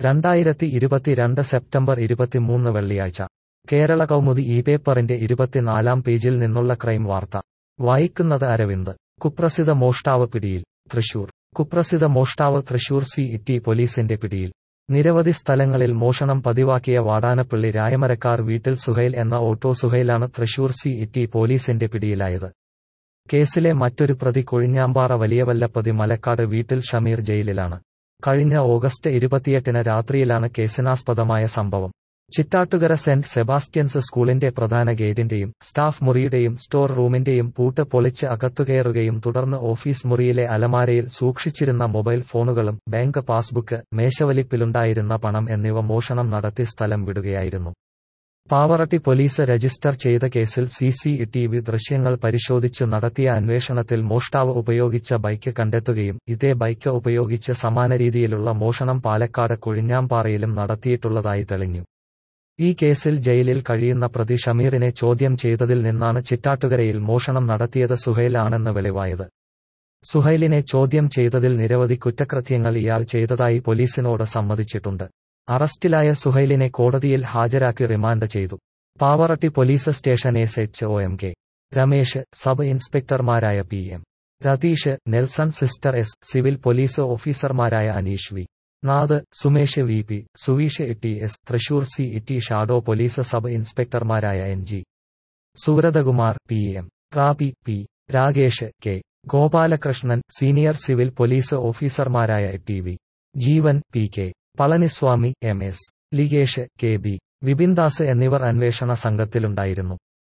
രണ്ടായിരത്തി ഇരുപത്തിരണ്ട് സെപ്റ്റംബർ ഇരുപത്തിമൂന്ന് വെള്ളിയാഴ്ച കേരള കൗമുദി ഈ പേപ്പറിന്റെ ഇരുപത്തിനാലാം പേജിൽ നിന്നുള്ള ക്രൈം വാർത്ത വായിക്കുന്നത് അരവിന്ദ് കുപ്രസിദ്ധ മോഷ്ടാവ് പിടിയിൽ തൃശൂർ കുപ്രസിദ്ധ മോഷ്ടാവ് തൃശൂർ സി ഇറ്റി പോലീസിന്റെ പിടിയിൽ നിരവധി സ്ഥലങ്ങളിൽ മോഷണം പതിവാക്കിയ വാടാനപ്പള്ളി രായമരക്കാർ വീട്ടിൽ സുഹൈൽ എന്ന ഓട്ടോ സുഹൈലാണ് തൃശൂർ സി ഇറ്റി പോലീസിന്റെ പിടിയിലായത് കേസിലെ മറ്റൊരു പ്രതി കൊഴിഞ്ഞാമ്പാറ വലിയവല്ലപ്പതി മലക്കാട് വീട്ടിൽ ഷമീർ ജയിലിലാണ് കഴിഞ്ഞ ഓഗസ്റ്റ് ഇരുപത്തിയെട്ടിന് രാത്രിയിലാണ് കേസിനാസ്പദമായ സംഭവം ചിറ്റാട്ടുകര സെന്റ് സെബാസ്റ്റ്യൻസ് സ്കൂളിന്റെ പ്രധാന ഗേറ്റിന്റെയും സ്റ്റാഫ് മുറിയുടെയും സ്റ്റോർ റൂമിന്റെയും പൂട്ട് പൊളിച്ച് അകത്തുകയറുകയും തുടർന്ന് ഓഫീസ് മുറിയിലെ അലമാരയിൽ സൂക്ഷിച്ചിരുന്ന മൊബൈൽ ഫോണുകളും ബാങ്ക് പാസ്ബുക്ക് മേശവലിപ്പിലുണ്ടായിരുന്ന പണം എന്നിവ മോഷണം നടത്തി സ്ഥലം വിടുകയായിരുന്നു പാവറട്ടി പോലീസ് രജിസ്റ്റർ ചെയ്ത കേസിൽ സി സി ടി വി ദൃശ്യങ്ങൾ പരിശോധിച്ച് നടത്തിയ അന്വേഷണത്തിൽ മോഷ്ടാവ് ഉപയോഗിച്ച ബൈക്ക് കണ്ടെത്തുകയും ഇതേ ബൈക്ക് ഉപയോഗിച്ച് സമാന രീതിയിലുള്ള മോഷണം പാലക്കാട് കൊഴിഞ്ഞാമ്പാറയിലും നടത്തിയിട്ടുള്ളതായി തെളിഞ്ഞു ഈ കേസിൽ ജയിലിൽ കഴിയുന്ന പ്രതി ഷമീറിനെ ചോദ്യം ചെയ്തതിൽ നിന്നാണ് ചിറ്റാട്ടുകരയിൽ മോഷണം നടത്തിയത് സുഹൈൽ ആണെന്ന് വെളിവായത് സുഹൈലിനെ ചോദ്യം ചെയ്തതിൽ നിരവധി കുറ്റകൃത്യങ്ങൾ ഇയാൾ ചെയ്തതായി പോലീസിനോട് സമ്മതിച്ചിട്ടുണ്ട് അറസ്റ്റിലായ സുഹൈലിനെ കോടതിയിൽ ഹാജരാക്കി റിമാൻഡ് ചെയ്തു Pavaratty police station S H O M K Ramesh sub ഇൻസ്പെക്ടർമാരായ P M Ratheesh Nelson sister S civil police ഓഫീസർമാരായ Aneesh Vinod Sumesh V P Suveesh T S Thrissur city shadow police sub ഇൻസ്പെക്ടർമാരായ N G Subrathakumar P M Rabi P Ragesh K Gopalakrishnan senior civil police ഓഫീസർമാരായ T V Jeevan P K Palaniswamy M S Ligesh K B Vipindas എന്നിവർ അന്വേഷണ സംഘത്തിലുണ്ടായിരുന്നു